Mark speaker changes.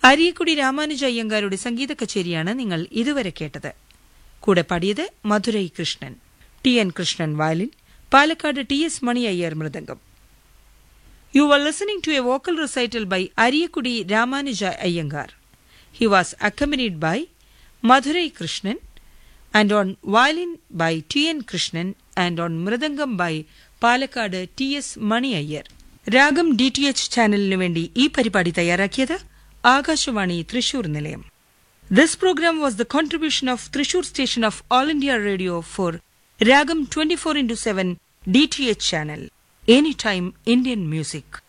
Speaker 1: അരിയക്കുടി രാമാനുജ അയ്യങ്കാരുടെ സംഗീത കച്ചേരിയാണ് നിങ്ങൾ ഇതുവരെ കേട്ടത് കൂടെ പാടിയത് Madurai Krishnan T N Krishnan violin Palakkad T S Mani Iyer mridangam you are listening to a vocal recital by Ariyakudi Ramanuja Iyengar he was accompanied by Madurai Krishnan and on violin by T N Krishnan and on mridangam by Palakkad T S Mani Iyer Ragam D T H ചാനലിനു വേണ്ടി ഈ പരിപാടി തയ്യാറാക്കിയത് ആകാശവാണി തൃശൂർ നിലയം this programme was the contribution of Thrissur station of all India radio for Ragam twenty four into seven D T H channel any time Indian music